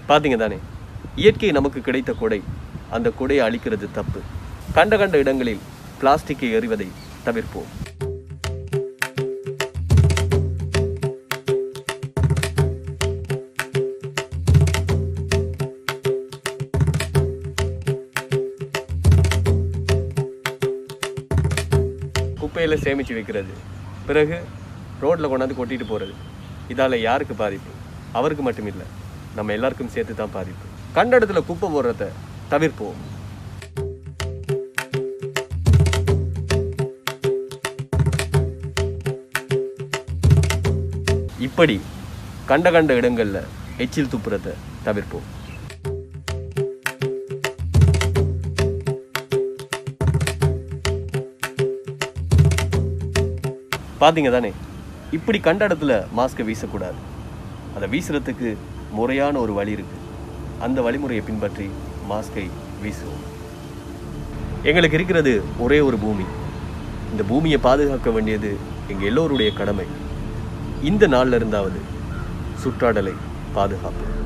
பார்த்தீங்க தானே இயற்கை நமக்கு கிடைத்த கொடை அந்த கொடையை அழிக்கிறது தப்பு கண்ட கண்ட இடங்களில் பிளாஸ்டிக்கை எறிவதை தவிர்ப்போம் குப்பையில் சேமித்து வைக்கிறது பிறகு ரோட்டில் கொண்டாந்து கொட்டிட்டு போகிறது இதால் யாருக்கு பாதிப்பு அவருக்கு மட்டும் இல்லை நம்ம எல்லாருக்கும் சேர்த்து தான் பாதிப்பு கண்ட இடத்துல குப்பை போடுறத தவிர்ப்போம் இப்படி கண்ட கண்ட இடங்களில் எச்சில் துப்புறத தவிர்ப்போம் பார்த்தீங்க தானே இப்படி கண்ட இடத்துல மாஸ்கை வீசக்கூடாது அதை வீசுறதுக்கு முறையான ஒரு வழி இருக்கு அந்த வழிமுறையை பின்பற்றி மாஸ்கை வீசுவோம் எங்களுக்கு இருக்கிறது ஒரே ஒரு பூமி இந்த பூமியை பாதுகாக்க வேண்டியது எங்கள் எல்லோருடைய கடமை இந்த நாள்ல இருந்தாவது சுற்றாடலை பாதுகாப்போம்